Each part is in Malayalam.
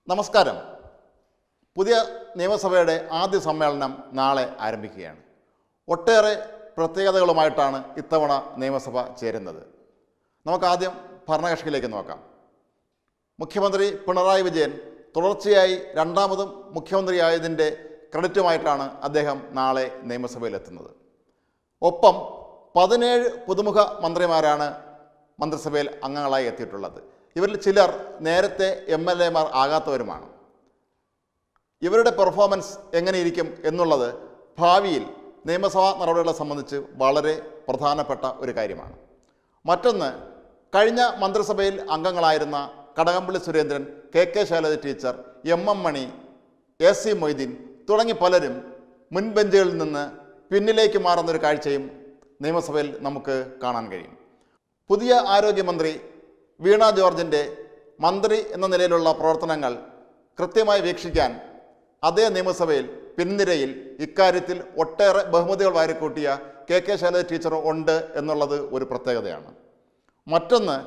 നമസ്കാരം പുതിയ നിയമസഭയുടെ ആദ്യ സമ്മേളനം നാളെ ആരംഭിക്കുകയാണ് ഒട്ടേറെ പ്രത്യേകതകളുമായിട്ടാണ് ഇത്തവണ നിയമസഭ ചേരുന്നത് നമുക്കാദ്യം ഭരണകക്ഷിയിലേക്ക് നോക്കാം മുഖ്യമന്ത്രി പിണറായി വിജയൻ തുടർച്ചയായി രണ്ടാമതും മുഖ്യമന്ത്രിയായതിൻ്റെ ക്രെഡിറ്റുമായിട്ടാണ് അദ്ദേഹം നാളെ നിയമസഭയിലെത്തുന്നത് ഒപ്പം പതിനേഴ് പുതുമുഖ മന്ത്രിമാരാണ് മന്ത്രിസഭയിൽ അംഗങ്ങളായി എത്തിയിട്ടുള്ളത് ഇവരിൽ ചിലർ നേരത്തെ എം എൽ എമാർ ആകാത്തവരുമാണ് ഇവരുടെ പെർഫോമൻസ് എങ്ങനെയിരിക്കും എന്നുള്ളത് ഭാവിയിൽ നിയമസഭാ നടപടികളെ സംബന്ധിച്ച് വളരെ പ്രധാനപ്പെട്ട ഒരു കാര്യമാണ് മറ്റൊന്ന് കഴിഞ്ഞ മന്ത്രിസഭയിൽ അംഗങ്ങളായിരുന്ന Kadakampally Surendran K K Shailaja teacher M M Mani A C Moideen തുടങ്ങി പലരും മുൻബെഞ്ചുകളിൽ നിന്ന് പിന്നിലേക്ക് മാറുന്നൊരു കാഴ്ചയും നിയമസഭയിൽ നമുക്ക് കാണാൻ കഴിയും പുതിയ ആരോഗ്യമന്ത്രി വീണ ജോർജിൻ്റെ മന്ത്രി എന്ന നിലയിലുള്ള പ്രവർത്തനങ്ങൾ കൃത്യമായി വീക്ഷിക്കാൻ അതേ നിയമസഭയിൽ പിൻനിരയിൽ ഇക്കാര്യത്തിൽ ഒട്ടേറെ ബഹുമതികൾ വാരിക്കൂട്ടിയ കെ കെ ശൈലജ ടീച്ചർ ഉണ്ട് എന്നുള്ളത് ഒരു പ്രത്യേകതയാണ് മറ്റൊന്ന്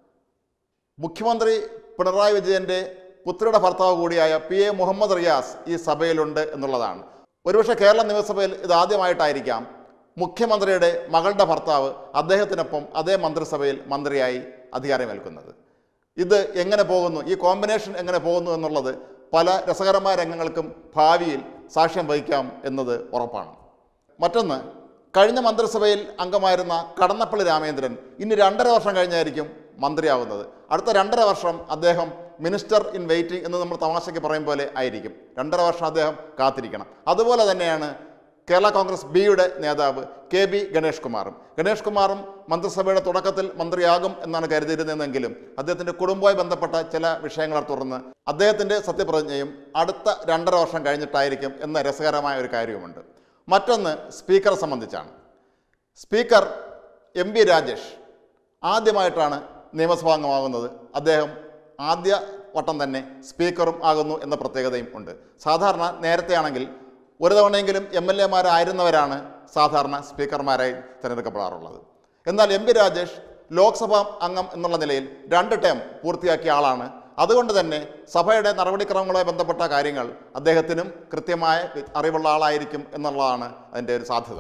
മുഖ്യമന്ത്രി പിണറായി വിജയൻ്റെ പുത്രിയുടെ ഭർത്താവ് കൂടിയായ പി എ മുഹമ്മദ് റിയാസ് ഈ സഭയിലുണ്ട് എന്നുള്ളതാണ് ഒരുപക്ഷെ കേരള നിയമസഭയിൽ ഇത് ആദ്യമായിട്ടായിരിക്കാം മുഖ്യമന്ത്രിയുടെ മകളുടെ ഭർത്താവ് അദ്ദേഹത്തിനൊപ്പം അതേ മന്ത്രിസഭയിൽ മന്ത്രിയായി അധികാരമേൽക്കുന്നത് ഇത് എങ്ങനെ പോകുന്നു ഈ കോമ്പിനേഷൻ എങ്ങനെ പോകുന്നു എന്നുള്ളത് പല രസകരമായ രംഗങ്ങൾക്കും ഭാവിയിൽ സാക്ഷ്യം വഹിക്കാം എന്നത് ഉറപ്പാണ് മറ്റൊന്ന് കഴിഞ്ഞ മന്ത്രിസഭയിൽ അംഗമായിരുന്ന കടന്നപ്പള്ളി രാമേന്ദ്രൻ ഇനി രണ്ടര വർഷം കഴിഞ്ഞായിരിക്കും മന്ത്രിയാവുന്നത് അടുത്ത രണ്ടര വർഷം അദ്ദേഹം മിനിസ്റ്റർ ഇൻ വെയിറ്റിംഗ് എന്ന് നമ്മൾ തമാശയ്ക്ക് പറയും പോലെ ആയിരിക്കും രണ്ടര വർഷം അദ്ദേഹം കാത്തിരിക്കണം അതുപോലെ തന്നെയാണ് കേരള കോൺഗ്രസ് ബിയുടെ നേതാവ് കെ ബി ഗണേഷ് കുമാറും ഗണേഷ് കുമാറും മന്ത്രിസഭയുടെ തുടക്കത്തിൽ മന്ത്രിയാകും എന്നാണ് കരുതിയിരുന്നതെങ്കിലും അദ്ദേഹത്തിൻ്റെ കുടുംബവുമായി ബന്ധപ്പെട്ട ചില വിഷയങ്ങളെ തുടർന്ന് അദ്ദേഹത്തിൻ്റെ സത്യപ്രതിജ്ഞയും അടുത്ത രണ്ടര വർഷം കഴിഞ്ഞിട്ടായിരിക്കും എന്ന രസകരമായ ഒരു കാര്യവുമുണ്ട് മറ്റൊന്ന് സ്പീക്കറെ സംബന്ധിച്ചാണ് സ്പീക്കർ എം പി രാജേഷ് ആദ്യമായിട്ടാണ് നിയമസഭാംഗമാകുന്നത് അദ്ദേഹം ആദ്യ വട്ടം തന്നെ സ്പീക്കറും ആകുന്നു എന്ന പ്രത്യേകതയും ഉണ്ട് സാധാരണ നേരത്തെയാണെങ്കിൽ ഒരു തവണയെങ്കിലും എം എൽ എമാരായിരുന്നവരാണ് സാധാരണ സ്പീക്കർമാരായി തിരഞ്ഞെടുക്കപ്പെടാറുള്ളത് എന്നാൽ എം പി രാജേഷ് ലോക്സഭാ അംഗം എന്നുള്ള നിലയിൽ രണ്ട് ടേം പൂർത്തിയാക്കിയ ആളാണ് അതുകൊണ്ട് തന്നെ സഭയുടെ നടപടിക്രമങ്ങളുമായി ബന്ധപ്പെട്ട കാര്യങ്ങൾ അദ്ദേഹത്തിനും കൃത്യമായ അറിവുള്ള ആളായിരിക്കും എന്നുള്ളതാണ് അതിൻ്റെ ഒരു സാധ്യത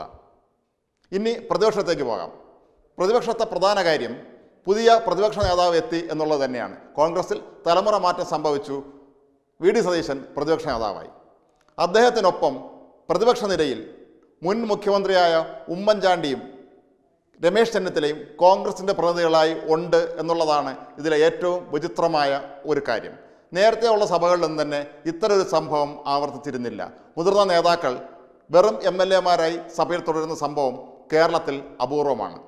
ഇനി പ്രതിപക്ഷത്തേക്ക് പോകാം പ്രതിപക്ഷത്തെ പ്രധാന കാര്യം പുതിയ പ്രതിപക്ഷ നേതാവ് എത്തി എന്നുള്ളത് തന്നെയാണ് കോൺഗ്രസിൽ തലമുറ മാറ്റം സംഭവിച്ചു വി ഡി സതീശൻ പ്രതിപക്ഷ നേതാവായി അദ്ദേഹത്തിനൊപ്പം പ്രതിപക്ഷ നിരയിൽ മുൻ മുഖ്യമന്ത്രിയായ ഉമ്മൻചാണ്ടിയും രമേശ് ചെന്നിത്തലയും കോൺഗ്രസിൻ്റെ പ്രതിനിധികളായി ഉണ്ട് എന്നുള്ളതാണ് ഇതിലെ ഏറ്റവും വിചിത്രമായ ഒരു കാര്യം നേരത്തെ ഉള്ള സഭകളിലൊന്നും തന്നെ ഇത്തരൊരു സംഭവം ആവർത്തിച്ചിരുന്നില്ല മുതിർന്ന നേതാക്കൾ വെറും എം എൽ എമാരായി സഭയിൽ തുടരുന്ന സംഭവം കേരളത്തിൽ അപൂർവമാണ്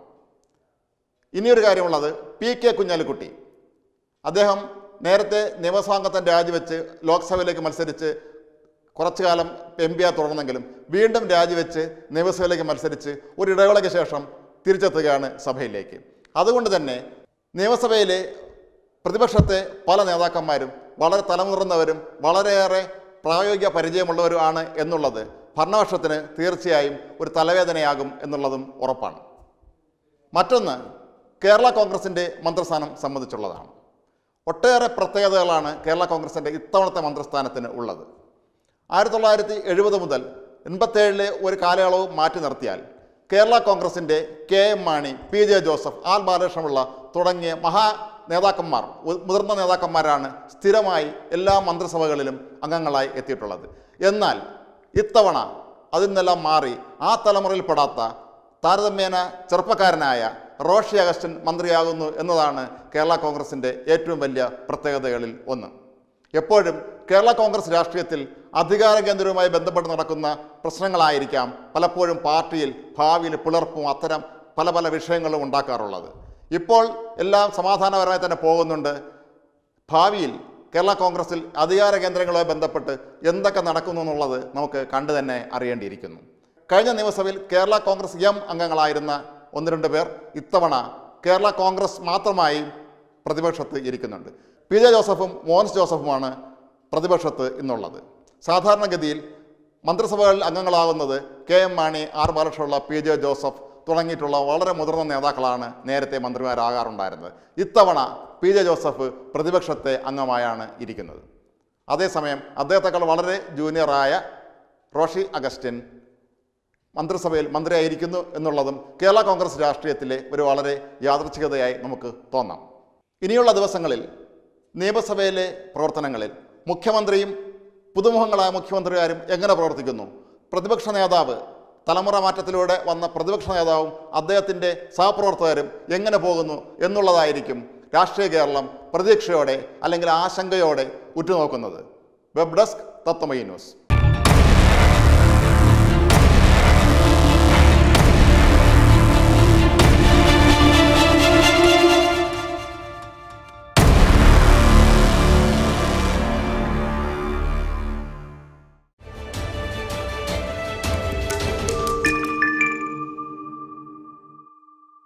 ഇനിയൊരു കാര്യമുള്ളത് പി കെ കുഞ്ഞാലിക്കുട്ടി അദ്ദേഹം നേരത്തെ നിയമസഭാംഗത്വം രാജിവെച്ച് ലോക്സഭയിലേക്ക് മത്സരിച്ച് കുറച്ചു കാലം എം പിയായി തുടർന്നെങ്കിലും വീണ്ടും രാജിവെച്ച് നിയമസഭയിലേക്ക് മത്സരിച്ച് ഒരു ഇടവേളയ്ക്ക് ശേഷം തിരിച്ചെത്തുകയാണ് സഭയിലേക്ക് അതുകൊണ്ട് തന്നെ നിയമസഭയിലെ പ്രതിപക്ഷത്തെ പല നേതാക്കന്മാരും വളരെ തലമുതിർന്നവരും വളരെയേറെ പ്രായോഗിക പരിചയമുള്ളവരുമാണ് എന്നുള്ളത് ഭരണപക്ഷത്തിന് തീർച്ചയായും ഒരു തലവേദനയാകും എന്നുള്ളതും ഉറപ്പാണ് മറ്റൊന്ന് കേരള കോൺഗ്രസിൻ്റെ മന്ത്രിസ്ഥാനം സംബന്ധിച്ചുള്ളതാണ് ഒട്ടേറെ പ്രത്യേകതകളാണ് കേരള കോൺഗ്രസിൻ്റെ ഇത്തവണത്തെ മന്ത്രിസ്ഥാനത്തിന് ഉള്ളത് ആയിരത്തി തൊള്ളായിരത്തി എഴുപത് മുതൽ എൺപത്തേഴിലെ ഒരു കാലയളവ് മാറ്റി നിർത്തിയാൽ കേരള കോൺഗ്രസിൻ്റെ K M Mani P J Joseph R Balakrishna Pillai തുടങ്ങിയ മഹാ നേതാക്കന്മാർ ഉ- മുതിർന്ന നേതാക്കന്മാരാണ് സ്ഥിരമായി എല്ലാ മന്ത്രിസഭകളിലും അംഗങ്ങളായി എത്തിയിട്ടുള്ളത് എന്നാൽ ഇത്തവണ അതിൽ നിന്നെല്ലാം മാറി ആ തലമുറയിൽപ്പെടാത്ത താരതമ്യേന ചെറുപ്പക്കാരനായ റോഷി അഗസ്റ്റിൻ മന്ത്രിയാകുന്നു എന്നതാണ് കേരള കോൺഗ്രസിൻ്റെ ഏറ്റവും വലിയ പ്രത്യേകതകളിൽ ഒന്ന് എപ്പോഴും കേരള കോൺഗ്രസ് രാഷ്ട്രീയത്തിൽ അധികാര കേന്ദ്രവുമായി ബന്ധപ്പെട്ട് നടക്കുന്ന പ്രശ്നങ്ങളായിരിക്കാം പലപ്പോഴും പാർട്ടിയിൽ ഭാവിയിൽ പിളർപ്പും അത്തരം പല പല വിഷയങ്ങളും ഉണ്ടാക്കാറുള്ളത് ഇപ്പോൾ എല്ലാം സമാധാനപരമായി തന്നെ പോകുന്നുണ്ട് ഭാവിയിൽ കേരള കോൺഗ്രസിൽ അധികാര കേന്ദ്രങ്ങളുമായി ബന്ധപ്പെട്ട് എന്തൊക്കെ നടക്കുന്നു എന്നുള്ളത് നമുക്ക് കണ്ടു തന്നെ അറിയേണ്ടിയിരിക്കുന്നു കഴിഞ്ഞ നിയമസഭയിൽ കേരള കോൺഗ്രസ് എം അംഗങ്ങളായിരുന്ന ഒന്ന് രണ്ട് പേർ ഇത്തവണ കേരള കോൺഗ്രസ് മാത്രമായി പ്രതിപക്ഷത്ത് ഇരിക്കുന്നുണ്ട് പി ജെ ജോസഫും മോൻസ് ജോസഫുമാണ് പ്രതിപക്ഷത്ത് ഇന്നുള്ളത് സാധാരണഗതിയിൽ മന്ത്രിസഭകളിൽ അംഗങ്ങളാവുന്നത് K M Mani R Balakrishna Pillai P J Joseph തുടങ്ങിയിട്ടുള്ള വളരെ മുതിർന്ന നേതാക്കളാണ് നേരത്തെ മന്ത്രിമാരാകാറുണ്ടായിരുന്നത് ഇത്തവണ പി ജെ ജോസഫ് പ്രതിപക്ഷത്തെ അംഗമായാണ് ഇരിക്കുന്നത് അതേസമയം അദ്ദേഹത്തെക്കാൾ വളരെ ജൂനിയറായ റോഷി അഗസ്റ്റിൻ മന്ത്രിസഭയിൽ മന്ത്രിയായിരിക്കുന്നു എന്നുള്ളതും കേരള കോൺഗ്രസ് രാഷ്ട്രീയത്തിലെ ഒരു വളരെ യാദൃച്ഛികതയായി നമുക്ക് തോന്നാം ഇനിയുള്ള ദിവസങ്ങളിൽ നിയമസഭയിലെ പ്രവർത്തനങ്ങളിൽ മുഖ്യമന്ത്രിയും പുതുമുഖങ്ങളായ മുഖ്യമന്ത്രിമാരും എങ്ങനെ പ്രവർത്തിക്കുന്നു പ്രതിപക്ഷ നേതാവ് തലമുറ മാറ്റത്തിലൂടെ വന്ന പ്രതിപക്ഷ നേതാവും അദ്ദേഹത്തിൻ്റെ സഹപ്രവർത്തകരും എങ്ങനെ പോകുന്നു എന്നുള്ളതായിരിക്കും രാഷ്ട്രീയ കേരളം പ്രതീക്ഷയോടെ അല്ലെങ്കിൽ ആശങ്കയോടെ ഉറ്റുനോക്കുന്നത് വെബ് ഡെസ്ക് തത്വമയി ന്യൂസ്